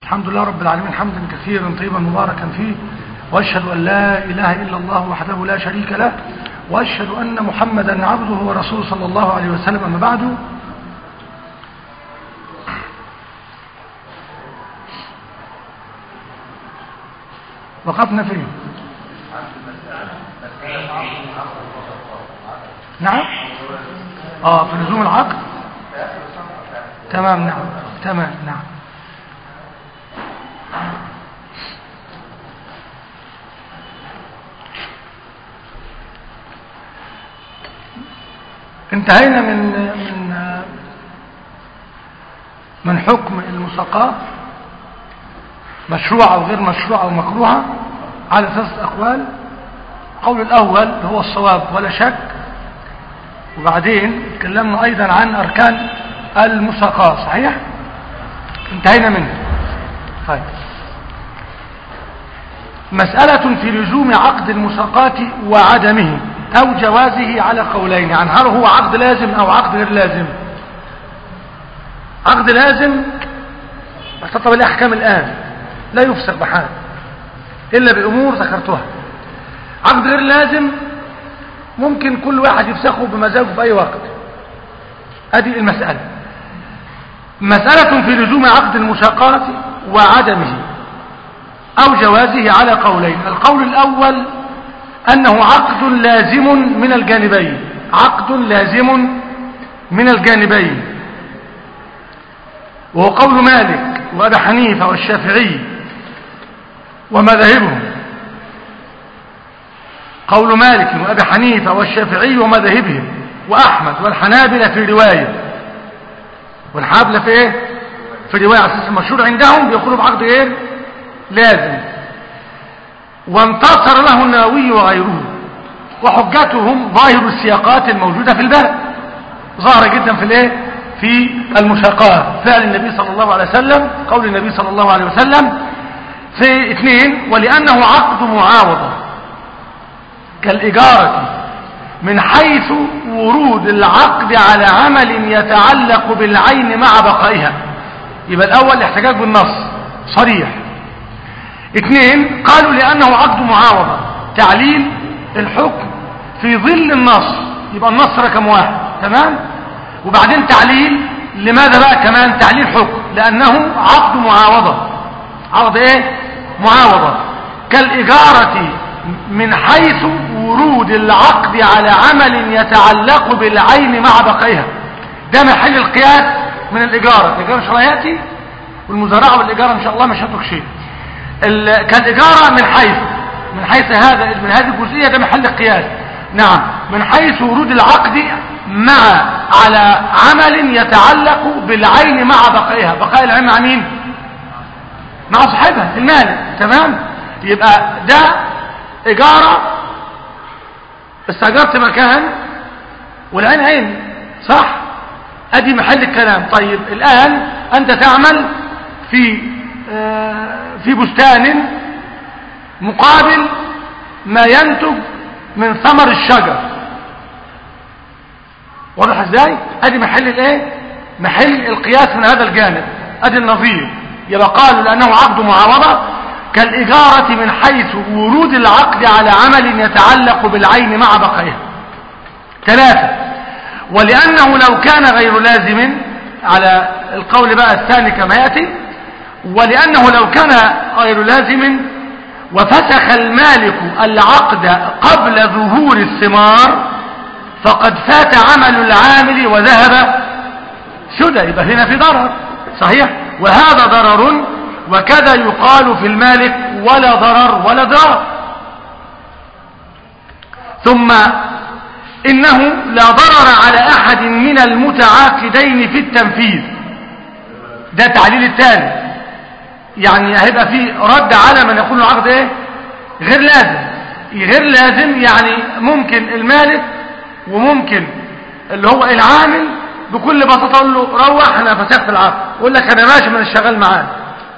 الحمد لله رب العالمين حمدا كثيرا طيبا مباركا فيه واشهد ان لا اله الا الله وحده لا شريك له واشهد ان محمدا عبده ورسوله صلى الله عليه وسلم اما بعد وقفنا فين نعم اه في لزوم العقد تمام نعم تمام نعم انتهينا من من من حكم المساقات مشروعة أو غير مشروعة أو مكروهة على ثلاثة أقوال القول الأول هو الصواب ولا شك وبعدين تكلمنا أيضا عن أركان المساقات صحيح انتهينا منه طيب مسألة في لزوم عقد المساقات وعدمه أو جوازه على قولين يعني هل هو عقد لازم أو عقد غير لازم عقد لازم احتطب الأحكام الآن لا يفسر بحال إلا بأمور ذكرتها عقد غير لازم ممكن كل واحد يفسخه بمزاجه في أي وقت هذه المسألة مسألة في لزوم عقد المساقات وعدمه أو جوازه على قولين القول الأول أنه عقد لازم من الجانبين عقد لازم من الجانبين وهو قول مالك وأبي حنيفة والشافعي ومذاهبهم قول مالك وأبي حنيفة والشافعي ومذاهبهم وأحمد والحنابلة في رواية والحابلة في إيه؟ في رواية على أساس المشهور عندهم بيقولوا بعقد إيه؟ لازم وانتصر له النووي وغيره وحجتهم ظاهر السياقات الموجودة في الباب ظاهرة جدا في الايه في المشاقات فعل النبي صلى الله عليه وسلم قول النبي صلى الله عليه وسلم في اثنين ولأنه عقد معاوضة كالإجارة من حيث ورود العقد على عمل يتعلق بالعين مع بقائها يبقى الأول الاحتجاج بالنص صريح اثنين قالوا لأنه عقد معاوضة تعليل الحكم في ظل النص يبقى النص رقم واحد تمام وبعدين تعليل لماذا بقى كمان تعليل حكم لأنه عقد معاوضة عقد ايه معاوضة كالإجارة من حيث ورود العقد على عمل يتعلق بالعين مع بقائها ده محل القياس من الإجارة الإجارة إن شاء الله يأتي والمزارعة والإجارة إن شاء الله مش هترك شيء كالإجارة من حيث من حيث هذا من هذه الجزئية ده محل القياس نعم من حيث ورود العقد مع على عمل يتعلق بالعين مع بقائها بقاء العين مع مين مع صاحبها المال تمام يبقى ده إجارة استأجرت مكان والعين عين صح ادي محل الكلام طيب الآن أنت تعمل في في بستان مقابل ما ينتج من ثمر الشجر واضح ازاي ادي محل الايه محل القياس من هذا الجانب ادي النظير يبقى قالوا لانه عقد معاوضه كالاجاره من حيث ورود العقد على عمل يتعلق بالعين مع بقائها ثلاثه ولانه لو كان غير لازم على القول بقى الثاني كما ياتي ولأنه لو كان غير لازم وفسخ المالك العقد قبل ظهور الثمار فقد فات عمل العامل وذهب سدى يبقى هنا في ضرر صحيح وهذا ضرر وكذا يقال في المالك ولا ضرر ولا ضرر ثم إنه لا ضرر على أحد من المتعاقدين في التنفيذ ده تعليل الثاني يعني هيبقى في رد على من يقول العقد ايه غير لازم غير لازم يعني ممكن المالك وممكن اللي هو العامل بكل بساطه اقول له روح انا فسخت العقد يقول لك انا ماشي من الشغال معاه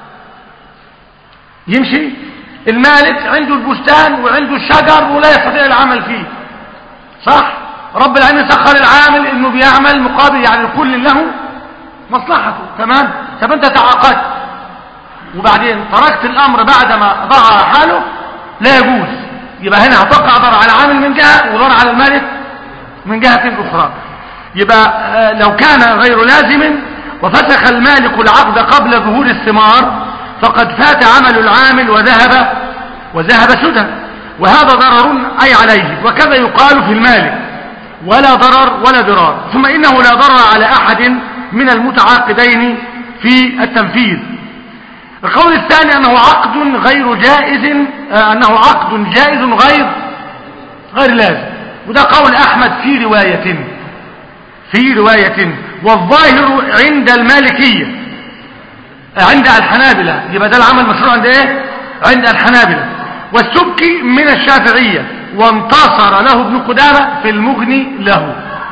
يمشي المالك عنده البستان وعنده الشجر ولا يستطيع العمل فيه صح رب العالمين سخر العامل انه بيعمل مقابل يعني كل له مصلحته تمام طب انت تعاقدت وبعدين تركت الامر بعدما ضاع حاله لا يجوز يبقى هنا هتقع ضرر على عامل من جهة وضرر على المالك من جهة اخرى يبقى آه، لو كان غير لازم وفسخ المالك العقد قبل ظهور الثمار فقد فات عمل العامل وذهب وذهب سدى وهذا ضرر أي عليه وكذا يقال في المالك ولا ضرر ولا ضرار ثم إنه لا ضرر على أحد من المتعاقدين في التنفيذ القول الثاني أنه عقد غير جائز آه، أنه عقد جائز غير غير لازم وده قول أحمد في رواية في رواية والظاهر عند المالكية آه، عند الحنابلة يبقى ده العمل مشروع عند ايه عند الحنابلة والسبكي من الشافعية وانتصر له ابن قدامة في المغني له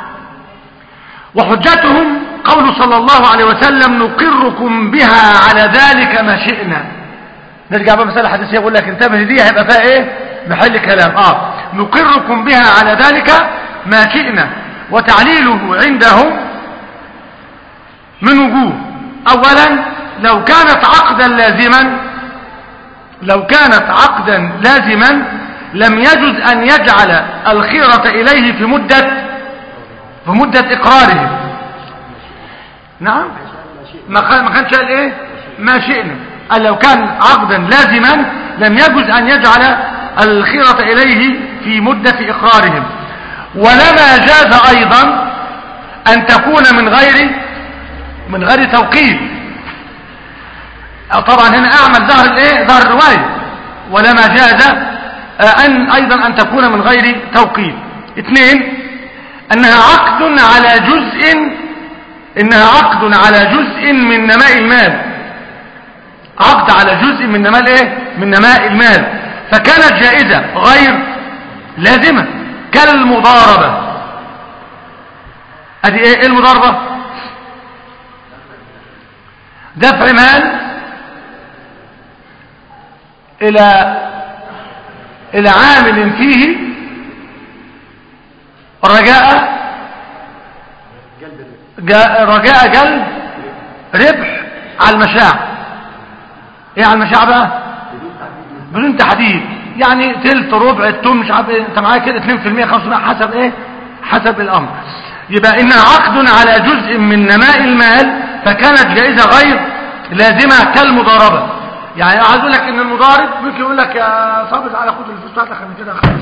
وحجتهم قول صلى الله عليه وسلم نقركم بها على ذلك ما شئنا نرجع بقى مسألة حديثية يقول لك انتبه دي هيبقى فيها ايه محل كلام اه نقركم بها على ذلك ما شئنا وتعليله عندهم من وجوه اولا لو كانت عقدا لازما لو كانت عقدا لازما لم يجز ان يجعل الخيرة اليه في مدة في مدة اقرارهم نعم ما ما كانش قال ايه ما شئنا قال لو كان عقدا لازما لم يجوز ان يجعل الخيرة اليه في مدة اقرارهم ولما جاز ايضا ان تكون من غير من غير توقيت طبعا هنا اعمل ظهر الايه ظهر الرواية ولما جاز ان ايضا ان تكون من غير توقيت اثنين انها عقد على جزء انها عقد على جزء من نماء المال عقد على جزء من نماء ايه من نماء المال فكانت جائزة غير لازمة كالمضاربة ادي ايه ايه المضاربة دفع مال الى الى عامل فيه رجاء رجاء جلب ربح على المشاع ايه على المشاع بقى بدون تحديد يعني تلت ربع التم مش عارف ايه انت معايا كده 2% 5% حسب ايه حسب الامر يبقى انها عقد على جزء من نماء المال فكانت جائزة غير لازمة كالمضاربة يعني عايز اقول لك ان المضارب ممكن يقول لك يا صابر تعالى خد الفلوس بتاعتك من كده خلاص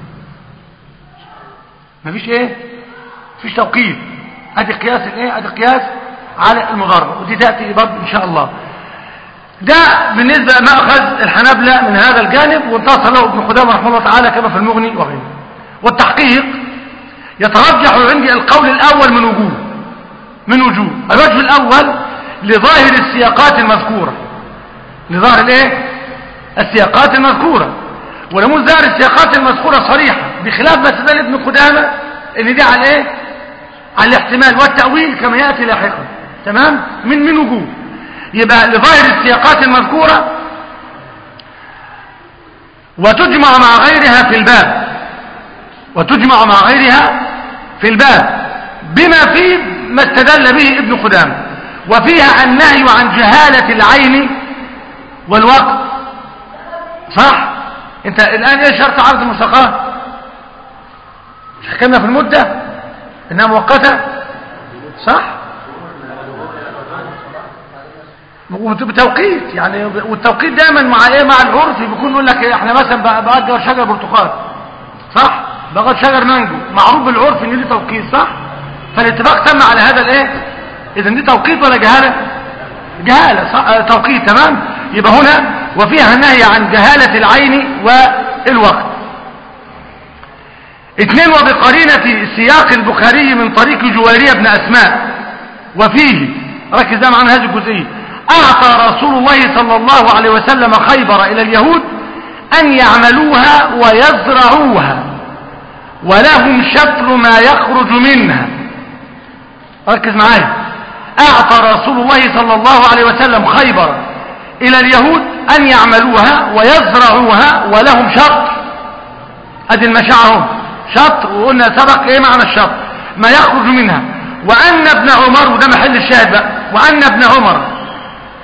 مفيش ايه مفيش توقيت ادي قياس الايه ادي قياس على المضاربه ودي تاتي برضه ان شاء الله ده بالنسبه ماخذ الحنابلة من هذا الجانب وانتصر له ابن قدامه رحمه الله تعالى كما في المغني وغيره والتحقيق يترجح عندي القول الاول من وجوه من وجوه الوجه الاول لظاهر السياقات المذكوره لظاهر الايه السياقات المذكوره ولمون ظاهر السياقات المذكوره صريحه بخلاف ما استدل ابن قدامه ان دي على ايه على الاحتمال والتأويل كما يأتي لاحقا تمام من من وجوه يبقى لظاهر السياقات المذكورة وتجمع مع غيرها في الباب وتجمع مع غيرها في الباب بما فيه ما استدل به ابن قدامه وفيها النهي عن جهالة العين والوقت صح انت الان ايه شرط عرض المساقات مش حكمنا في المده انها مؤقته صح بتوقيت يعني والتوقيت دايما مع ايه مع العرف بيكون يقول لك احنا مثلا باجر شجر برتقال صح باجر شجر مانجو معروف بالعرف ان دي توقيت صح فالاتفاق تم على هذا الايه اذا دي توقيت ولا جهاله جهاله صح توقيت تمام يبقى هنا وفيها النهي عن جهاله العين والوقت اثنين وبقرينة سياق البخاري من طريق جوارية بن أسماء وفيه ركز ده معنا هذه الجزئية أعطى رسول الله صلى الله عليه وسلم خيبر إلى اليهود أن يعملوها ويزرعوها ولهم شطر ما يخرج منها ركز معايا أعطى رسول الله صلى الله عليه وسلم خيبر إلى اليهود أن يعملوها ويزرعوها ولهم شطر أدي المشاعر شطر وقلنا سبق ايه معنى الشطر ما يخرج منها وان ابن عمر وده محل الشاهد بقى وان ابن عمر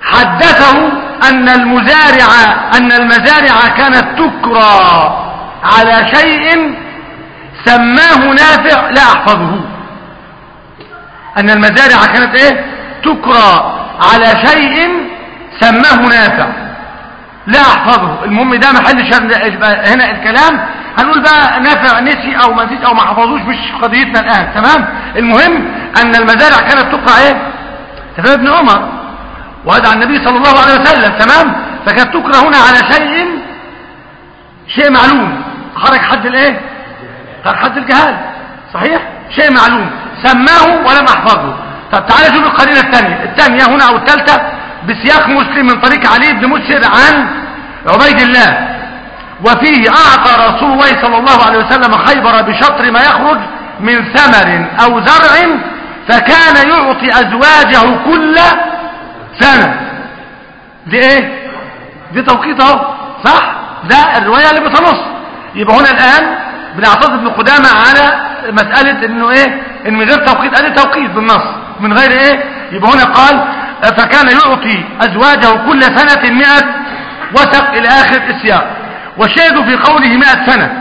حدثه أن المزارع أن المزارع كانت تكرى على شيء سماه نافع لا أحفظه أن المزارع كانت إيه تكرى على شيء سماه نافع لا أحفظه المهم ده محل شر هنا الكلام هنقول بقى نافع نسي أو ما نسيت أو ما حفظوش مش قضيتنا الآن تمام المهم أن المزارع كانت تكرى إيه تمام ابن عمر وهذا عن النبي صلى الله عليه وسلم تمام فكانت تكره هنا على شيء شيء معلوم خرج حد الايه خرج حد الجهال صحيح شيء معلوم سماه ولم احفظه طب تعالى شوف القرينه الثانيه الثانيه هنا او الثالثه بسياق مسلم من طريق علي بن مسر عن عبيد الله وفيه اعطى رسول الله صلى الله عليه وسلم خيبر بشطر ما يخرج من ثمر او زرع فكان يعطي ازواجه كل سنة دي ايه دي توقيت اهو صح ده الرواية اللي بتنص يبقى هنا الان بنعترض ابن قدامة على مسألة انه ايه ان من غير توقيت ادي توقيت بالنص من غير ايه يبقى هنا قال فكان يعطي ازواجه كل سنة مئة وثق الى اخر السياق وشاهدوا في قوله مئة سنة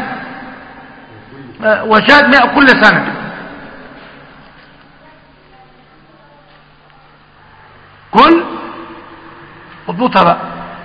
وشاهد مئة كل سنة كل اضبطها بقى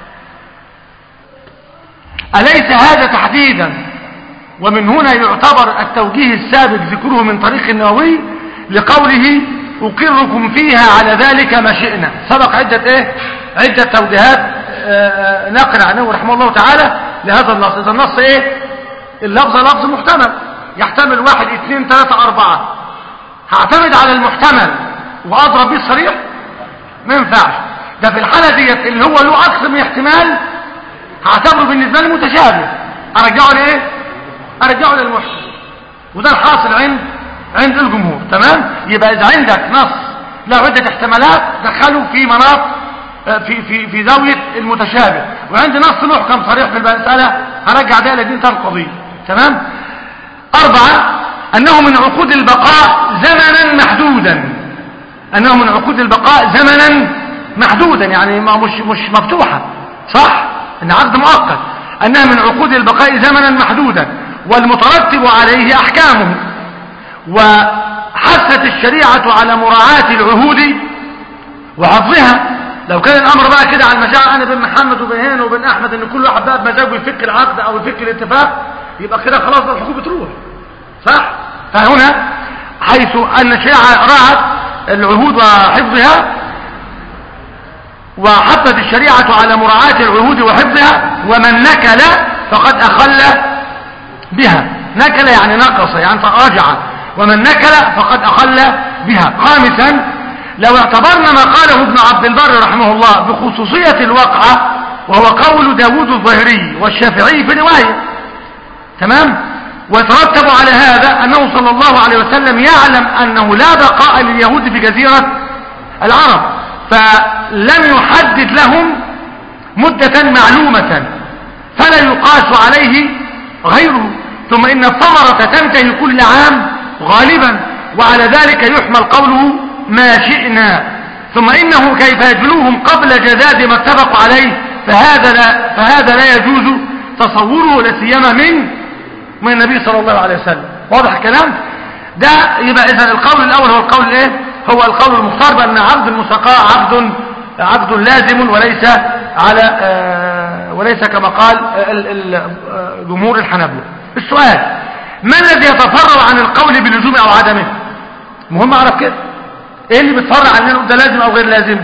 أليس هذا تحديدا ومن هنا يعتبر التوجيه السابق ذكره من طريق النووي لقوله أقركم فيها على ذلك ما شئنا سبق عدة ايه عدة توجيهات نقل عنه رحمه الله تعالى لهذا النص إذا النص ايه اللفظ لفظ محتمل يحتمل واحد اثنين ثلاثة أربعة هعتمد على المحتمل وأضرب به الصريح ما ينفعش ده في الحالة ديت اللي هو له أكثر من احتمال هعتبره بالنسبة لي متشابه أرجعه لإيه؟ أرجعه للمحتمل وده الحاصل عند عند الجمهور تمام؟ يبقى إذا عندك نص له عدة احتمالات دخله في مناط في في في زاوية المتشابه وعندي نص محكم صريح في المسألة هرجع ده لدين القضية تمام؟ أربعة أنه من عقود البقاء زمنا محدودا أنه من عقود البقاء زمنا محدودا يعني ما مش مش مفتوحة صح إن عقد مؤقت أنها من عقود البقاء زمنا محدودا والمترتب عليه أحكامه وحثت الشريعة على مراعاة العهود وحفظها لو كان الأمر بقى كده على المشاعر أنا بين محمد وبين هنا وبين أحمد إن كل واحد بقى بمزاجه يفك العقد أو يفك الاتفاق يبقى كده خلاص الحقوق بتروح صح فهنا حيث أن الشريعة رعت العهود وحفظها وحطت الشريعة على مراعاة العهود وحفظها ومن نكل فقد أخل بها نكل يعني نقص يعني رجع ومن نكل فقد أخل بها خامسا لو اعتبرنا ما قاله ابن عبد البر رحمه الله بخصوصية الوقعة وهو قول داود الظهري والشافعي في رواية تمام ويترتب على هذا أنه صلى الله عليه وسلم يعلم أنه لا بقاء لليهود في جزيرة العرب فلم يحدد لهم مدة معلومة فلا يقاس عليه غيره ثم إن الثمرة تنتهي كل عام غالبا وعلى ذلك يحمل قوله ما شئنا ثم إنه كيف يجلوهم قبل جداد ما اتفقوا عليه فهذا لا, فهذا لا يجوز تصوره لسيما من من النبي صلى الله عليه وسلم واضح الكلام ده يبقى اذا القول الاول هو القول الايه هو القول المختار بان عبد المساقاة عبد عبد لازم وليس على آه وليس كما قال جمهور الحنابلة السؤال ما الذي يتفرع عن القول بلزوم او عدمه مهم اعرف كده ايه اللي بيتفرع عننا ده لازم او غير لازم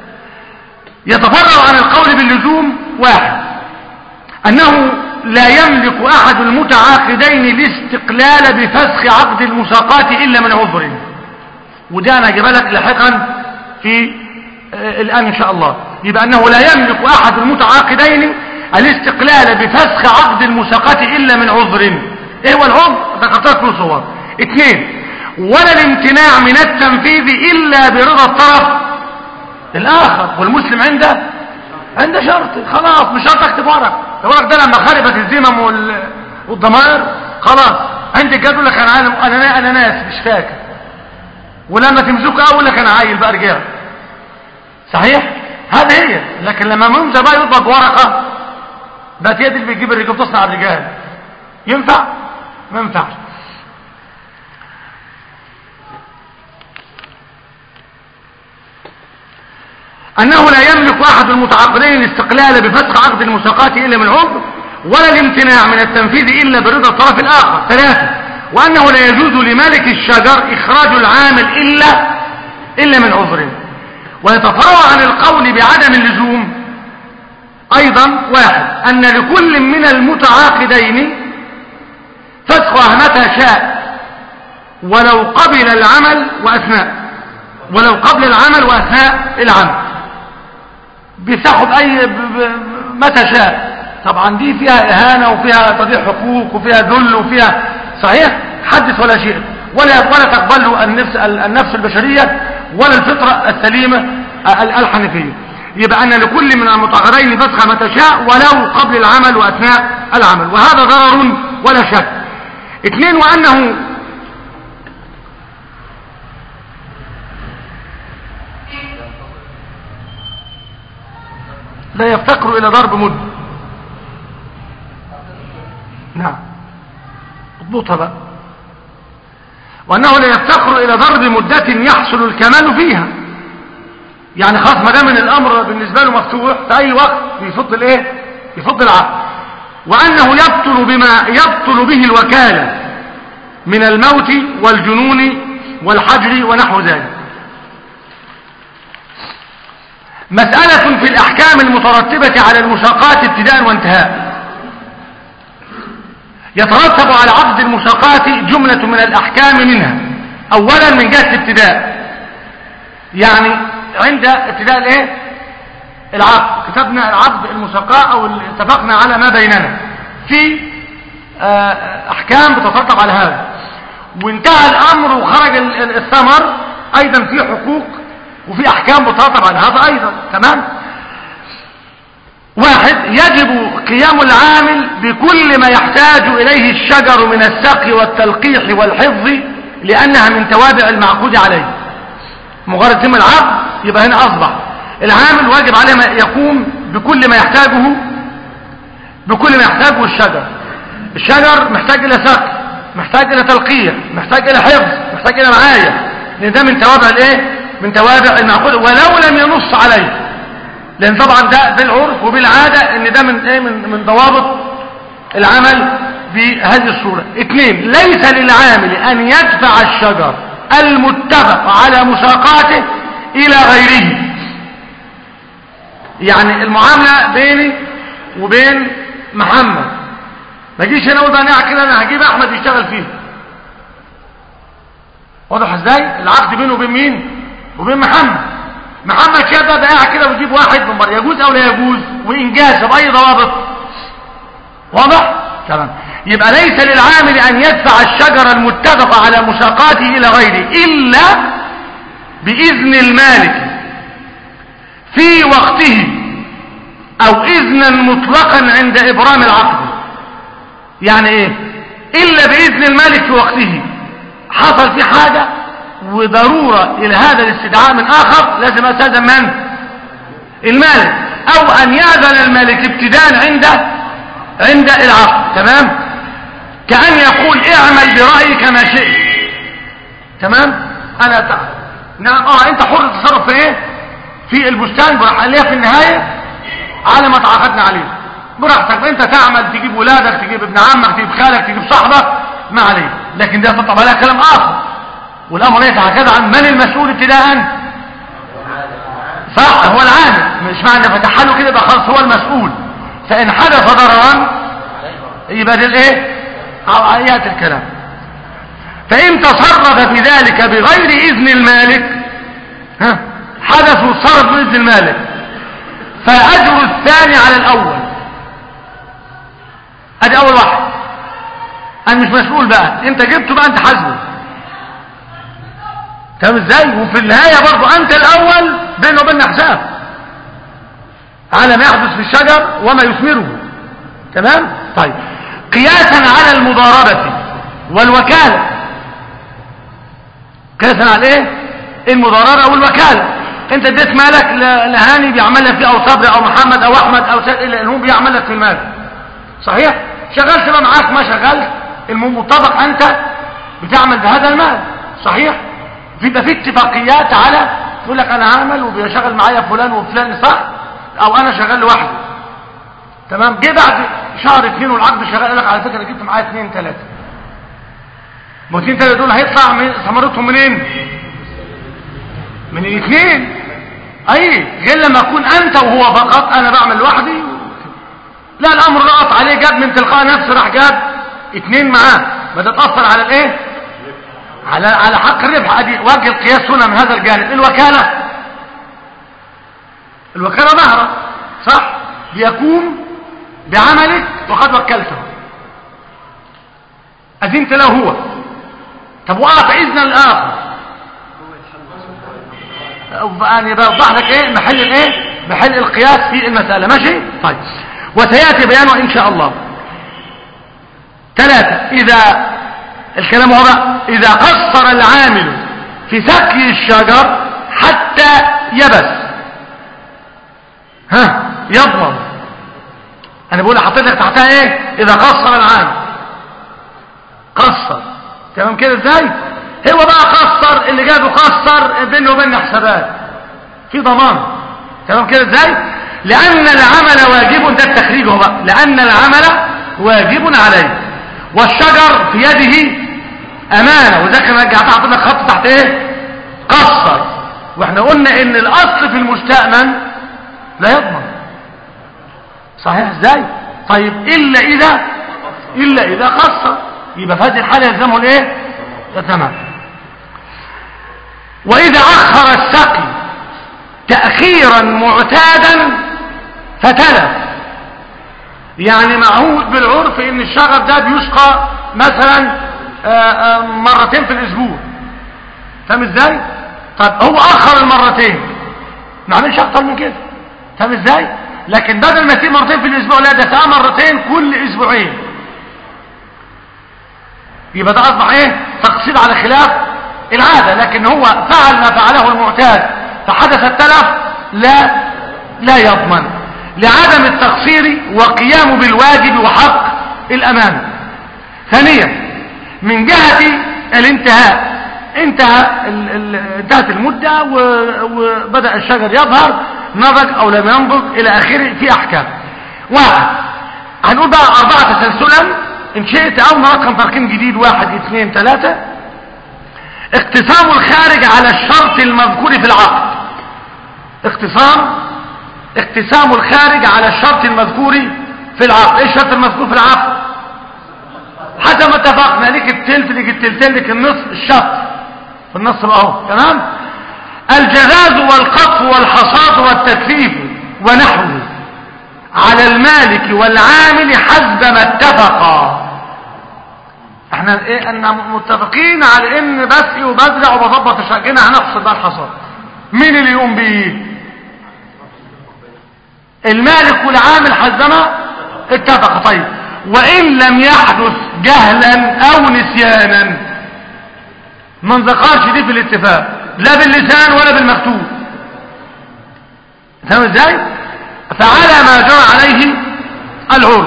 يتفرع عن القول باللزوم واحد انه لا يملك أحد المتعاقدين الاستقلال بفسخ عقد المساقات إلا من عذر وده أنا أجيب لك لاحقا في آه الآن إن شاء الله يبقى أنه لا يملك أحد المتعاقدين الاستقلال بفسخ عقد المساقات إلا من عذر إيه هو العذر؟ ذكرتها كل صور اثنين ولا الامتناع من التنفيذ إلا برضا الطرف الآخر والمسلم عنده عنده شرط خلاص مش شرط اكتب ورق الورق ده لما خربت الزمم وال... والضمائر خلاص عندي كده يقول لك انا عالم انا انا ناس مش فاكر ولما تمسكه اقول لك انا عايل بقى رجال صحيح هذه هي لكن لما منزل بقى يطبق ورقة بقت هي دي اللي بتجيب الرجال تصنع الرجال ينفع ما ينفعش أنه لا يملك أحد المتعاقدين الاستقلال بفسخ عقد المساقات إلا من عضو ولا الامتناع من التنفيذ إلا برضا الطرف الآخر ثلاثة وأنه لا يجوز لمالك الشجر إخراج العامل إلا إلا من عذر ويتفرع عن القول بعدم اللزوم أيضا واحد أن لكل من المتعاقدين فسخها متى شاء ولو قبل العمل وأثناء ولو قبل العمل وأثناء العمل بيسحب أي ب... ب... متى شاء طبعا دي فيها إهانة وفيها تضييع حقوق وفيها ذل وفيها صحيح حدث ولا شيء ولا ولا تقبل له النفس النفس البشرية ولا الفطرة السليمة الحنفية يبقى أن لكل من المتعاقدين فسخ متى شاء ولو قبل العمل وأثناء العمل وهذا ضرر ولا شك اثنين وأنه لا يفتقر إلى ضرب مد نعم اضبطها بقى وأنه لا يفتقر إلى ضرب مدة يحصل الكمال فيها يعني خلاص ما دام الأمر بالنسبة له مفتوح في أي وقت يفض الإيه يفض العقد وأنه يبطل بما يبطل به الوكالة من الموت والجنون والحجر ونحو ذلك مسألة في الأحكام المترتبة على المساقات ابتداء وانتهاء يترتب على عقد المساقات جملة من الأحكام منها أولا من جهة الابتداء يعني عند ابتداء الايه العقد كتبنا العقد المساقاة أو اتفقنا على ما بيننا في أحكام بتترتب على هذا وانتهى الأمر وخرج الثمر أيضا في حقوق وفي احكام بترتب على هذا ايضا تمام واحد يجب قيام العامل بكل ما يحتاج اليه الشجر من السقي والتلقيح والحفظ لانها من توابع المعقود عليه مجرد تم العقد يبقى هنا اصبح العامل واجب عليه ما يقوم بكل ما يحتاجه بكل ما يحتاجه الشجر الشجر محتاج الى سقي محتاج الى تلقيح محتاج الى حفظ محتاج الى معاية لان ده من توابع الايه من توابع المعقول ولو لم ينص عليه لان طبعا ده بالعرف وبالعادة ان ده من ايه من, من ضوابط العمل بهذه الصورة اثنين ليس للعامل ان يدفع الشجر المتفق على مساقاته الى غيره يعني المعاملة بيني وبين محمد ما جيش انا اقول بقى كده انا هجيب احمد يشتغل فيه واضح ازاي العقد بينه وبين مين وبين محمد محمد شاب ده قاعد كده ويجيب واحد من بره يجوز او لا يجوز وانجاز باي ضوابط واضح تمام يبقى ليس للعامل ان يدفع الشجر المتفق على مساقاته الى غيره الا باذن المالك في وقته او اذنا مطلقا عند ابرام العقد يعني ايه الا باذن المالك في وقته حصل في حاجه وضرورة إلى هذا الاستدعاء من آخر لازم أستاذن من المالك أو أن يأذن المالك ابتداء عند عند العقد تمام كأن يقول اعمل برأيك ما شئت تمام أنا تع... نعم اه انت حر التصرف في ايه في البستان براحتك في النهاية على ما تعاقدنا عليه براحتك انت تعمل تجيب ولادك تجيب ابن عمك تجيب خالك تجيب صاحبك ما عليه لكن ده تطلب عليها كلام اخر والامر ليس هكذا عن من المسؤول ابتداء صح هو العامل مش معنى فتح له كده يبقى خلاص هو المسؤول فان حدث ضررا يبقى ده الايه ايات الكلام فان تصرف في ذلك بغير اذن المالك ها حدث الصرف باذن المالك فاجر الثاني على الاول ادي اول واحد انا مش مسؤول بقى انت جبته بقى انت حاسبه تمام ازاي وفي النهاية برضو انت الاول بينه وبين حساب على ما يحدث في الشجر وما يثمره تمام طيب قياسا على المضاربة والوكالة قياسا على ايه المضاربة والوكالة انت اديت مالك ل- لهاني بيعمل لك فيه او صبري او محمد او احمد او سيد الا هو بيعمل لك في المال صحيح شغلت بقى معاك ما شغلت المطابق انت بتعمل بهذا المال صحيح بيبقى في اتفاقيات على تقول لك انا هعمل وبيشغل معايا فلان وفلان صح او انا شغال لوحدي تمام جه بعد شهر اثنين والعقد شغال قال لك على فكره جبت معايا اثنين ثلاثه ما الاثنين ثلاثه دول هيطلع من ثمرتهم منين من الاثنين اي غير لما اكون انت وهو فقط انا بعمل لوحدي و... لا الامر ضغط عليه جاب من تلقاء نفسه راح جاب اثنين معاه ما تتاثر على الايه على على حق الربح ادي وجه القياس هنا من هذا الجانب الوكاله الوكاله ظهرت صح بيقوم بعملك وقد وكلته اذنت له هو طب واعطى اذنا للاخر يعني بوضح لك ايه محل الايه محل القياس في المساله ماشي طيب وسياتي بيانه ان شاء الله ثلاثه اذا الكلام هو بقى اذا قصر العامل في سقي الشجر حتى يبس ها يضمن انا بقول حطيت لك تحتها ايه اذا قصر العامل قصر تمام كده ازاي هو بقى قصر اللي جابه قصر بينه وبين حسابات في ضمان تمام كده ازاي لان العمل واجب ده التخريج هو بقى لان العمل واجب عليه والشجر في يده امانه وذاك انا رجعت احط لك خط تحت ايه قصر واحنا قلنا ان الاصل في المستأمن لا يضمن صحيح ازاي طيب الا اذا الا اذا قصر يبقى في هذه الحاله يلزمه الايه تمام واذا اخر السقي تاخيرا معتادا فتلف يعني معهود بالعرف ان الشجر ده بيسقى مثلا آآ آآ مرتين في الاسبوع فاهم ازاي طب هو اخر المرتين ما عملش اكتر من كده فاهم ازاي لكن بدل ما يصير مرتين في الاسبوع لا ده ساعه مرتين كل اسبوعين يبقى ده اصبح ايه تقصير على خلاف العاده لكن هو فعل ما فعله المعتاد فحدث التلف لا لا يضمن لعدم التقصير وقيامه بالواجب وحق الامانه ثانيا من جهه الانتهاء انتهى ال ال انتهت المده و- وبدا الشجر يظهر نضج او لم ينضج الى اخره في احكام واحد هنقول بقى اربعه تسلسلا ان شئت او رقم ترقيم جديد واحد اثنين ثلاثه اقتسام الخارج على الشرط المذكور في العقد اقتسام اقتسام الخارج على الشرط المذكور في العقد ايه الشرط المذكور في العقد حسب ما اتفقنا ليك التلت ليك التلتين ليك النصف الشرط في النص بقى اهو تمام الجزاز والقطف والحصاد والتكليف ونحوه على المالك والعامل حسب ما اتفقا احنا ايه ان متفقين على ان بسقي وبزرع وبظبط الشجره هنحصل بقى الحصاد مين اللي يقوم بيه المالك والعامل حزما اتفق طيب وان لم يحدث جهلا او نسيانا ما ذكرش دي في الاتفاق لا باللسان ولا بالمكتوب فاهم ازاي فعلى ما جرى عليه العرف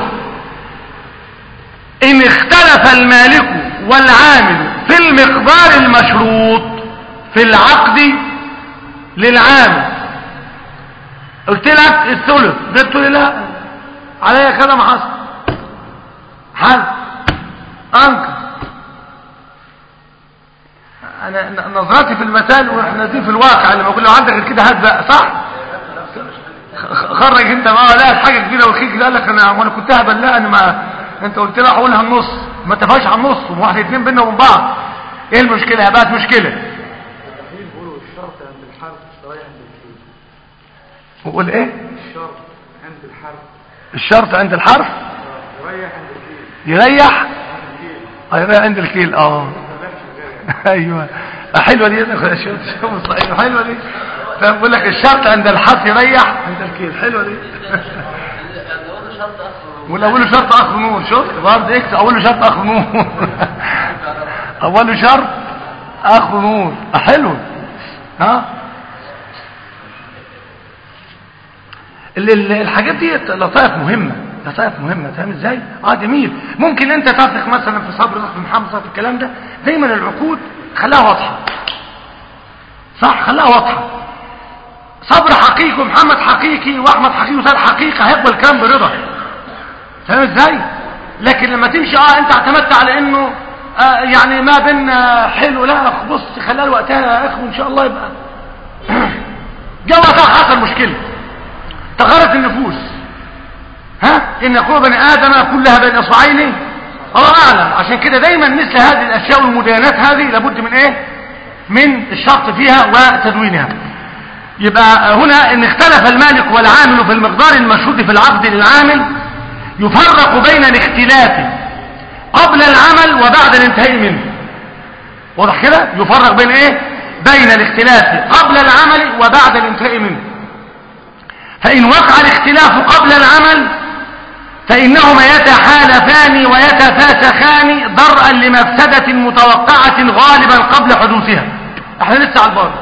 ان اختلف المالك والعامل في المقدار المشروط في العقد للعامل قلت لك الثلث قلت لي لا عليا كذا ما حصل حل انكر انا نظرتي في المثال واحنا دي في الواقع لما اقول لو عندك غير كده هات بقى صح خرج انت ما لا حاجه كبيره والخيك قال لك انا وانا كنت هبل لا انا ما انت قلت لي اقولها النص ما اتفقش على النص وواحد اتنين بينا وبين بعض ايه المشكله بقت مشكله بيقولوا الشرط عند الحرف شوية عند الكيل وقول ايه الشرط عند الحرف الشرط عند الحرف يريح عند الكيل يريح عند الكيل اه يريح عند الكيل اه ما تبقاش غير ايوه حلوه دي شوف شوف صحيح حلوه دي فبقول لك الشرط عند الحرف يريح عند الكيل حلوه دي ولا اول شرط اخر نور شفت برضه اكتب اول شرط اخر نور اول شرط اخر نور حلو ها ال- ال- الحاجات دي لطائف مهمة لطائف مهمة فاهم ازاي اه جميل ممكن انت تثق مثلا في صبر في محمد صبر في الكلام ده دايما العقود خلاها واضحة صح خلاها واضحة صبر حقيقي ومحمد حقيقي واحمد حقيقي وسال حقيقي هيقبل الكلام برضا فاهم ازاي لكن لما تمشي اه انت اعتمدت على انه آه يعني ما بيننا حلو لا أخ بص خلال وقتها يا اخو ان شاء الله يبقى جاء وقتها حصل مشكله تغيرت النفوس ها ان قوة بني ادم كلها بين اصبعين الله اعلم عشان كده دايما مثل هذه الاشياء والمداينات هذه لابد من ايه من الشرط فيها وتدوينها يبقى هنا ان اختلف المالك والعامل في المقدار المشهود في العقد للعامل يفرق بين الاختلاف قبل العمل وبعد الانتهاء منه واضح كده يفرق بين ايه بين الاختلاف قبل العمل وبعد الانتهاء منه فإن وقع الاختلاف قبل العمل فإنهما يتحالفان ويتفاسخان درءا لمفسدة متوقعة غالبا قبل حدوثها احنا لسه على البار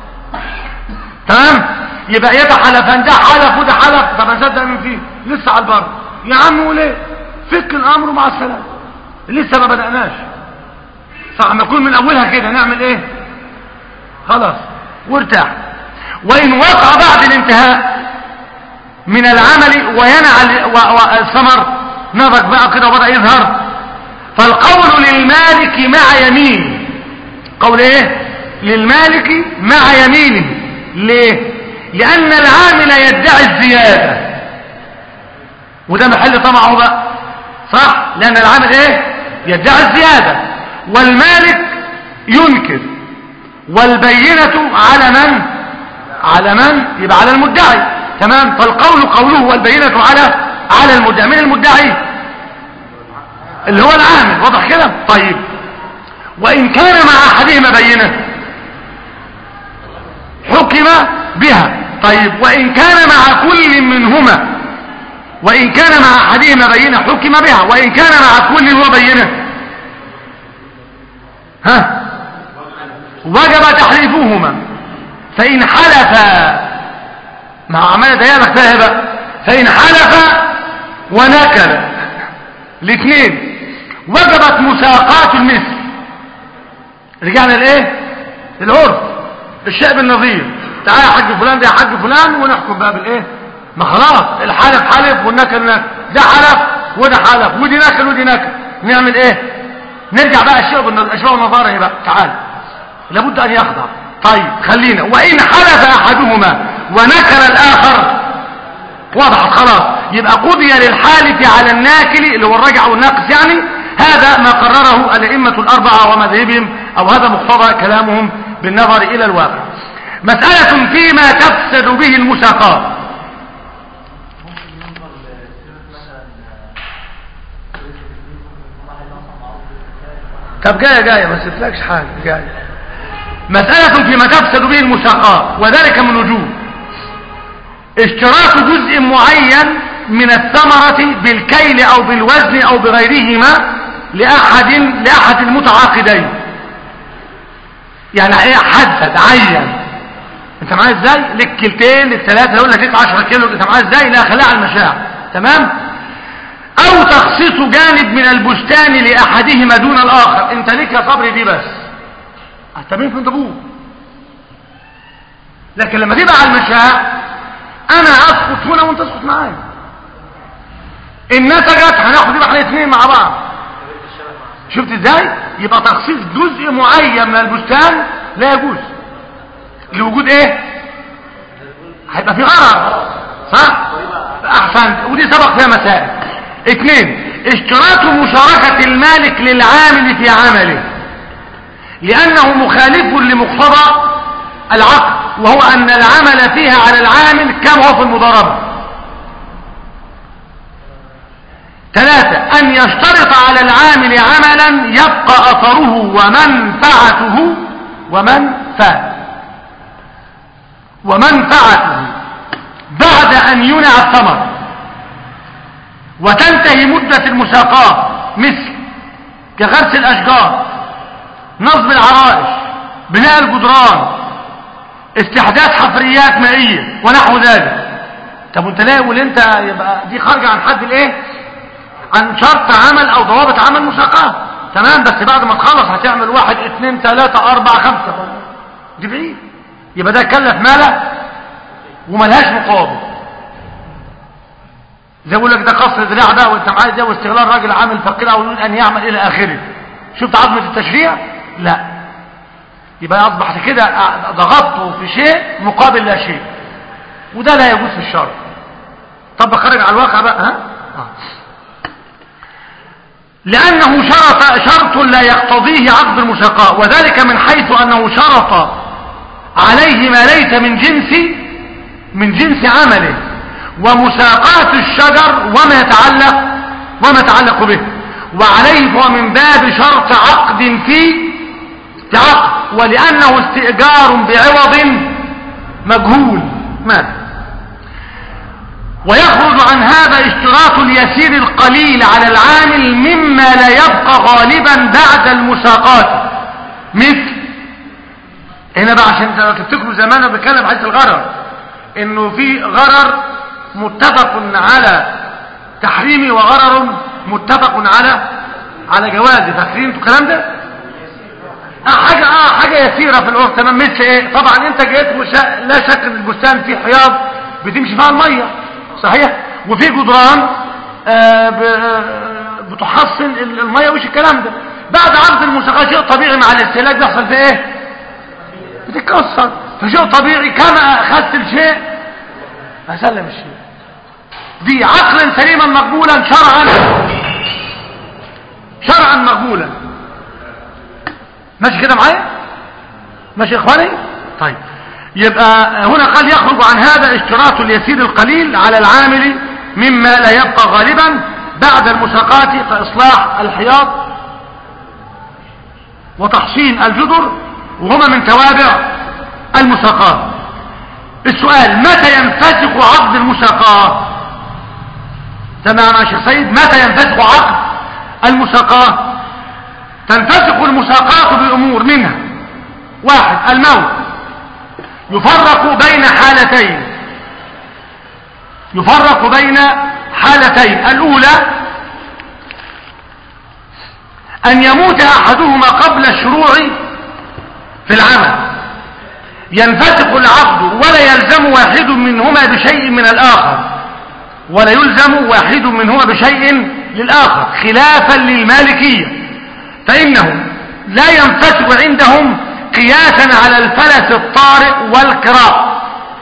تمام يبقى يتحالفان ده حلف وده حلف طب هنصدق من فيه لسه على البر يا عم وليه فك الامر مع السلامه لسه ما بدأناش صح ما نكون من اولها كده نعمل ايه خلاص وارتاح وان وقع بعد الانتهاء من العمل وينع الثمر نضج بقى كده وبدأ يظهر فالقول للمالك مع يمينه قول ايه للمالك مع يمينه ليه لان العامل يدعي الزيادة وده محل طمعه بقى صح لان العامل ايه يدعي الزيادة والمالك ينكر والبينة على من على من يبقى على المدعي تمام فالقول قوله والبينة على على المدعي من المدعي اللي هو العامل واضح كده طيب وإن كان مع أحدهما بينة حكم بها طيب وإن كان مع كل منهما وإن كان مع أحدهما بينة حكم بها وإن كان مع كل هو بينة ها وجب تحريفهما فإن حلف مع عمالة ديالك فيها بقى فإن حلف ونكل الاثنين وجبت مساقات المثل رجعنا لايه العرف الشيء بالنظير تعالى يا حاج فلان ده يا حاج فلان ونحكم بقى بالايه ما خلاص الحلف حلف والنكل نكل ده حلف وده حلف ودي نكل ودي نكل نعمل ايه نرجع بقى الشيء بالاشياء والنظاره ايه بقى تعال لابد ان يخضع طيب خلينا وان حلف احدهما ونكر الاخر وضعت خلاص يبقى قضي للحالف على الناكل اللي هو الرجع والناقص يعني هذا ما قرره الائمه الاربعه ومذهبهم او هذا مقتضى كلامهم بالنظر الى الواقع مساله فيما تفسد به المساقات طب جايه جايه ما سبتلكش حاجه جايه مساله فيما تفسد به المساقات وذلك من وجوه اشتراك جزء معين من الثمرة بالكيل او بالوزن او بغيرهما لأحد, لأحد المتعاقدين يعني ايه حدد عين انت معايا ازاي لك كيلتين لك ثلاثة يقول لك لك 10 كيلو انت معايا ازاي لا خليها على المشاع تمام او تخصيص جانب من البستان لأحدهما دون الاخر انت ليك يا صبري دي بس التمرين في ابوه لكن لما تبقى على المشاع انا اسقط هنا وانت اسقط معايا ان نتجت هناخد يبقى احنا الاثنين مع بعض شفت ازاي يبقى تخصيص جزء معين من البستان لا يجوز لوجود ايه هيبقى في غرض صح احسنت ودي سبق فيها مسائل اثنين اشتراط مشاركة المالك للعامل في عمله لانه مخالف لمقتضى العقد وهو أن العمل فيها على العامل كما هو في المضاربة ثلاثة أن يشترط على العامل عملا يبقى أثره ومنفعته ومنفعته ومنفعته بعد أن ينع الثمر وتنتهي مدة المساقات مثل كغرس الأشجار نصب العرائش بناء الجدران استحداث حفريات مائية ونحو ذلك طب وانت ليه واللي انت يبقى دي خارجه عن حد الايه عن شرط عمل او ضوابط عمل مساقاه تمام بس بعد ما تخلص هتعمل واحد اثنين ثلاثة اربعة خمسة دي بعيد يبقى ده كلف ماله وملهاش مقابل زي بقول لك ده قصر ذراع ده وانت عايز ده واستغلال راجل عامل فقير او يريد ان يعمل الى اخره شفت عظمه التشريع لا يبقى اصبحت كده ضغطته في شيء مقابل لا شيء وده لا يجوز في الشرع طب خرج على الواقع بقى ها آه. لأنه شرط شرط لا يقتضيه عقد المساقاة وذلك من حيث أنه شرط عليه ما ليس من جنس من جنس عمله ومساقاة الشجر وما يتعلق وما يتعلق به وعليه فهو من باب شرط عقد في عقد ولأنه استئجار بعوض مجهول ماذا ويخرج عن هذا اشتراط اليسير القليل على العامل مما لا يبقى غالبا بعد المساقات مثل هنا بقى عشان تفتكروا زمان بتكلم حديث الغرر انه في غرر متفق على تحريمه وغرر متفق على على جوازه فاكرين انتوا الكلام ده اه حاجه اه حاجه يسيره في العرف تمام مثل ايه طبعا انت جيت وشا... لا شك ان البستان فيه حياض بتمشي فيها الميه صحيح وفي جدران آه بتحصن الميه وش الكلام ده بعد عرض المساقات شيء طبيعي مع الاستهلاك بيحصل في ايه بتتكسر فشيء طبيعي كما اخذت الشيء اسلم الشيء دي عقلا سليما مقبولا شرعا شرعا مقبولا ماشي كده معايا ماشي يا اخواني طيب يبقى هنا قال يخرج عن هذا اشتراط اليسير القليل على العامل مما لا يبقى غالبا بعد المساقات كإصلاح الحياض وتحصين الجدر وهما من توابع المساقات السؤال متى ينفسخ عقد المساقات سمعنا يا شيخ سيد متى ينفسخ عقد المساقات تنفسخ المساقات بأمور منها واحد الموت يفرق بين حالتين يفرق بين حالتين الأولى أن يموت أحدهما قبل الشروع في العمل ينفتق العقد ولا يلزم واحد منهما بشيء من الآخر ولا يلزم واحد منهما بشيء للآخر خلافا للمالكية فإنه لا ينفتق عندهم قياسا على الفلس الطارئ والكراء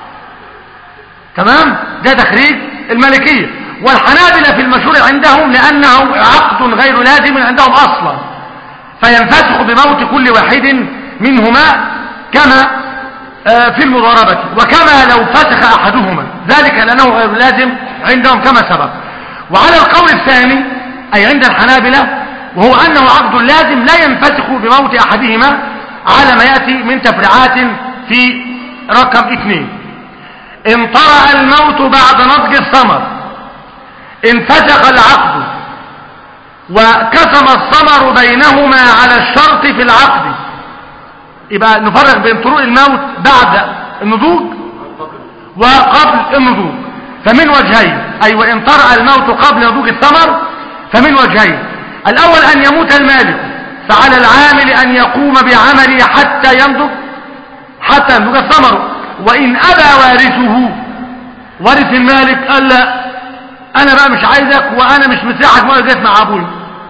تمام ده تخريج الملكية والحنابلة في المشهور عندهم لأنه عقد غير لازم عندهم أصلا فينفسخ بموت كل واحد منهما كما في المضاربة وكما لو فسخ أحدهما ذلك لأنه غير لازم عندهم كما سبق وعلى القول الثاني أي عند الحنابلة وهو أنه عقد لازم لا ينفسخ بموت أحدهما على ما يأتي من تفريعات في رقم اثنين ان طرأ الموت بعد نضج الثمر انفسخ العقد وكسم الثمر بينهما على الشرط في العقد يبقى نفرق بين طرق الموت بعد النضوج وقبل النضوج فمن وجهين أي وإن طرأ الموت قبل نضوج الثمر فمن وجهين الأول أن يموت المالك فعلى العامل أن يقوم بعمله حتى ينضج حتى ينضج الثمر وإن أبى وارثه وارث المالك قال لا أنا بقى مش عايزك وأنا مش مساحك وأنا جيت مع أبوي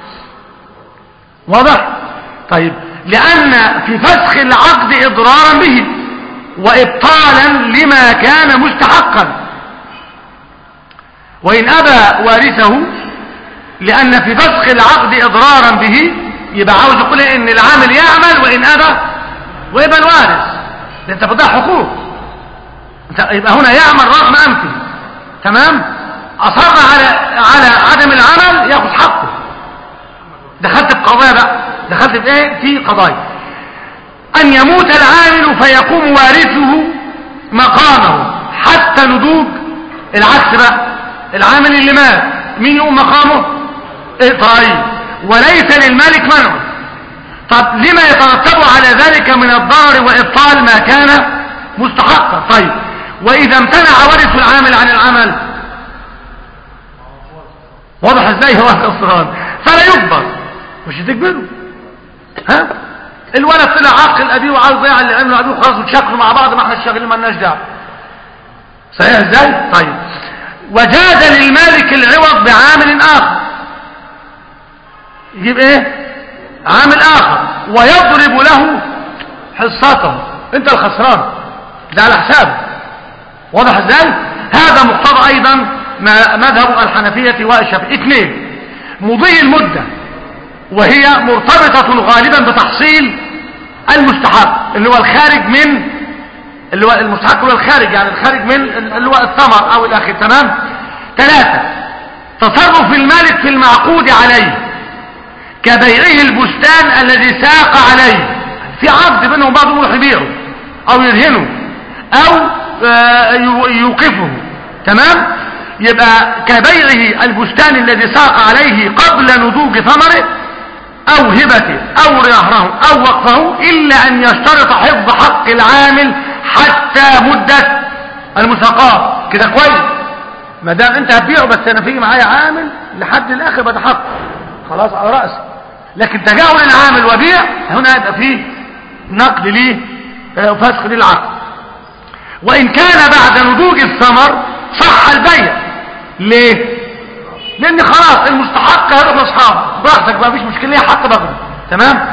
واضح طيب لأن في فسخ العقد إضرارا به وإبطالا لما كان مستحقا وإن أبى وارثه لأن في فسخ العقد إضرارا به يبقى عاوز يقول إن العامل يعمل وإن أبى ويبقى الوارث ده أنت بتضيع حقوق يبقى هنا يعمل رغم أنفه تمام أصر على على عدم العمل ياخذ حقه دخلت في قضايا بقى دخلت في ايه في قضايا ان يموت العامل فيقوم وارثه مقامه حتى نضوج العكس بقى العامل اللي مات مين يقوم مقامه طيب وليس للمالك منع طب لما يترتب على ذلك من الضرر وابطال ما كان مستحقا طيب واذا امتنع ورث العامل عن العمل واضح ازاي هو الخسران فلا يجبر مش تجبره ها الولد طلع عاقل ابيه وعاوز يضيع اللي عمله ابيه وخلاص وتشكلوا مع بعض ما احنا شغالين مالناش دعوه صحيح ازاي طيب وجاز للمالك العوض بعامل اخر يجيب ايه عامل اخر ويضرب له حصته انت الخسران ده على حسابه واضح ازاي هذا مقتضى ايضا ما مذهب الحنفية والشافعية اثنين مضي المدة وهي مرتبطة غالبا بتحصيل المستحق اللي هو الخارج من اللي هو المستحق هو الخارج يعني الخارج من اللي هو الثمر او الاخر تمام ثلاثة تصرف المالك في المعقود عليه كبيعه البستان الذي ساق عليه في عقد بينهم بعض يروح يبيعه او يرهنه او يوقفه تمام يبقى كبيعه البستان الذي ساق عليه قبل نضوج ثمره او هبته او رهره او وقفه الا ان يشترط حفظ حق العامل حتى مدة المساقات كده كويس ما دام انت هتبيعه بس انا في معايا عامل لحد الاخر بتحقق خلاص على رأسي لكن تجاهل العامل وبيع هنا يبقى فيه نقد ليه فسخ للعقد وان كان بعد نضوج الثمر صح البيع ليه لان خلاص المستحق هيروح لاصحابه براحتك بقى مفيش مشكله حتى بغرب تمام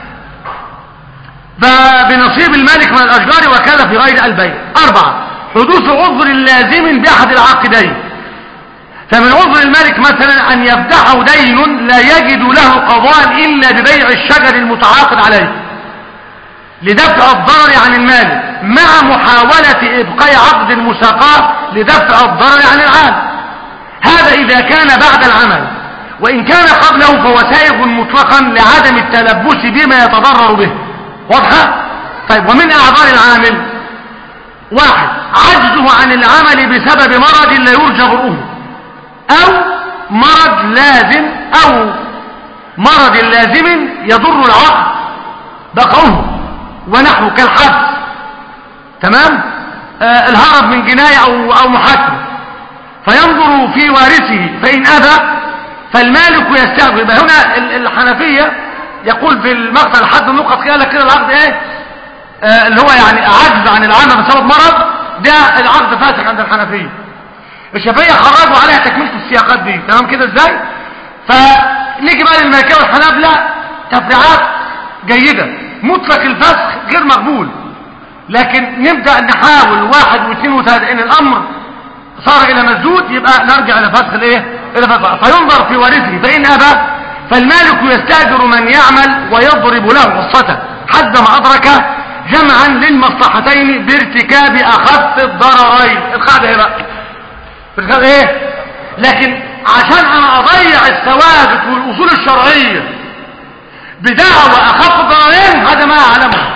فبنصيب المالك من الاشجار وكان في غير البيع اربعه حدوث عذر لازم باحد العاقدين فمن عذر المالك مثلا ان يفتحه دين لا يجد له قضاء الا ببيع الشجر المتعاقد عليه لدفع الضرر عن المال مع محاولة ابقاء عقد المساقاة لدفع الضرر عن العام هذا اذا كان بعد العمل وان كان قبله فهو سائغ مطلقا لعدم التلبس بما يتضرر به واضحة طيب ومن اعذار العامل واحد عجزه عن العمل بسبب مرض لا يرجى برؤه او مرض لازم او مرض لازم يضر العقل بقعه ونحو كالحبس تمام آه الهرب من جناية او, أو محاكمة فينظر في وارثه فإن أبى فالمالك يستعجل يبقى هنا الحنفية يقول في المقتل حد النقط قال لك كده العقد ايه آه اللي هو يعني عجز عن العمل بسبب مرض ده العقد فاسق عند الحنفية الشافعية خرجوا عليها تكملة السياقات دي تمام كده ازاي فنيجي بقى للملكية والحنابلة تفريعات جيدة مطلق الفسخ غير مقبول لكن نبدأ نحاول واحد واثنين وثلاثة ان الامر صار الى مسدود يبقى نرجع الى فسخ الايه الى فسخ فينظر في وارثه فان ابى فالمالك يستاجر من يعمل ويضرب له وصته حد ما ادرك جمعا للمصلحتين بارتكاب اخف الضررين القاعده ايه بقى ارتكاب ايه لكن عشان انا اضيع الثوابت والاصول الشرعيه بدعوى اخف الضررين هذا ما اعلمه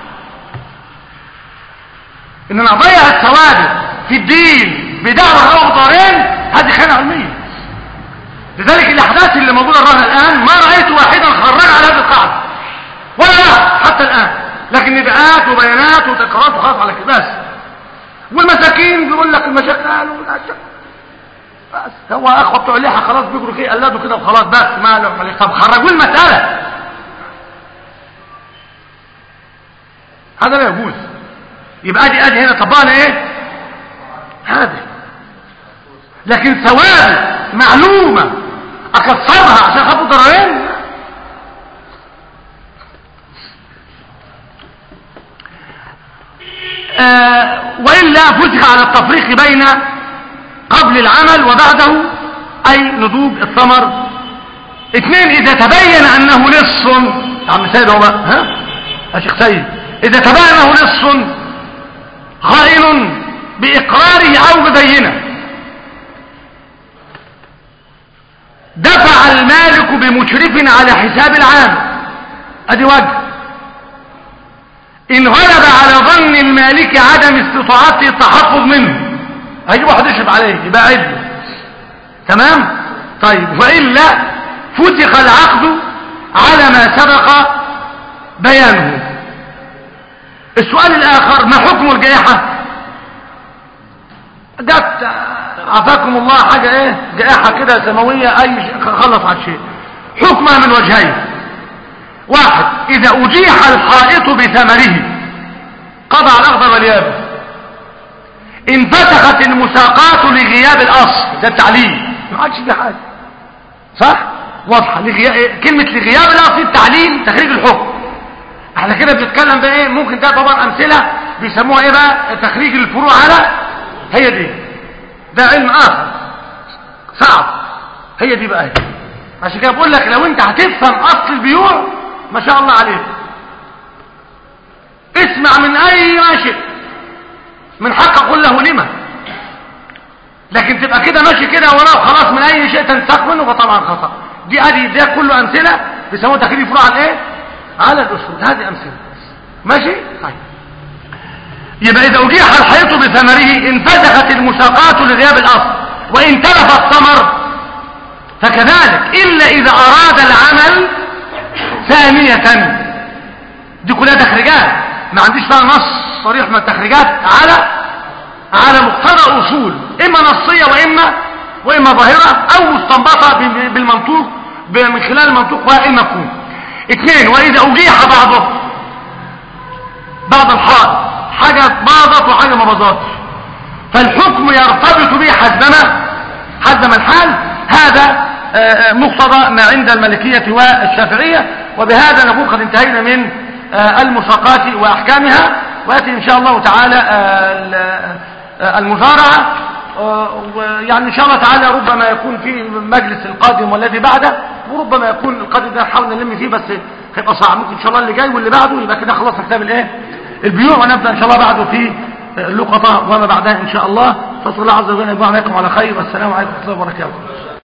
ان انا اضيع الثوابت في الدين بدعوى اخف الضررين هذه خيانه علميه لذلك الاحداث اللي موجوده الراهن الان ما رايت واحدا خرج على هذه القاعده ولا لا حتى الان لكن نداءات وبيانات وتكرارات وخلاص على كده بس والمساكين بيقول لك المشاكل والاشياء بس هو اخوه بتوع اللحى خلاص بيجروا فيه قلدوا كده وخلاص بس ما له طب خرجوا المساله هذا لا يجوز يبقى ادي ادي هنا طبقنا ايه هذا لكن ثوابت معلومة اكسرها عشان خافوا ضررين آه وإلا فسخ على التفريق بين قبل العمل وبعده أي نضوج الثمر اثنين إذا تبين أنه لص عم سيد هو بقى ها يا شيخ سيد إذا تبين أنه لص خائن بإقراره أو ببينه دفع المالك بمشرف على حساب العام ادي وجه ان غلب على ظن المالك عدم استطاعته التحفظ منه هيجيب واحد يشرب عليه يبقى عدل تمام طيب والا فتق العقد على ما سبق بيانه السؤال الاخر ما حكم الجائحه جت عافاكم الله حاجة ايه جائحة كده سماوية اي شيء خلص على الشيء حكمها من وجهين واحد اذا اجيح الحائط بثمره قضى على الاخضر واليابس انفتحت المساقات لغياب الاصل ده التعليل ما عادش في حاجة صح واضحة لغياب كلمة لغياب الاصل التعليل تخريج الحكم احنا كده بنتكلم بقى ايه ممكن ده طبعا امثله بيسموها ايه بقى تخريج الفروع على هي دي ده علم اخر صعب هي دي بقى هي. عشان كده بقول لك لو انت هتفهم اصل البيوع ما شاء الله عليك اسمع من اي ما شئت من حق قل له لما لكن تبقى كده ماشي كده وراه خلاص من اي شيء تنسخ منه فطبعا خطا دي ادي ده كله امثله بيسموها تخريج الفروع على ايه على الاصول هذه امثله ماشي طيب يبقى اذا اجيح الحيط بثمره انفتحت المساقات لغياب الاصل وان تلف الثمر فكذلك الا اذا اراد العمل ثانية دي كلها تخريجات ما عنديش بقى نص صريح من التخريجات على على مقتضى اصول اما نصية واما واما ظاهرة او مستنبطة بالمنطوق من خلال المنطوق والمفهوم اثنين واذا اجيح بعضه بعض الحائط حاجة باضت وحاجة ما باضتش فالحكم يرتبط به حسبما حسب الحال هذا مقتضى ما عند الملكية والشافعية وبهذا نكون قد انتهينا من المساقات وأحكامها ويأتي إن شاء الله تعالى المزارعة ويعني إن شاء الله تعالى ربما يكون في المجلس القادم والذي بعده وربما يكون القادم ده نحاول نلم فيه بس هيبقى صعب ممكن إن شاء الله اللي جاي واللي بعده يبقى كده خلصنا كتاب الايه البيوع ونبدأ إن شاء الله بعده في اللقطة وما بعدها إن شاء الله فصل الله عز وجل يجمع عليكم على خير والسلام عليكم ورحمة الله وبركاته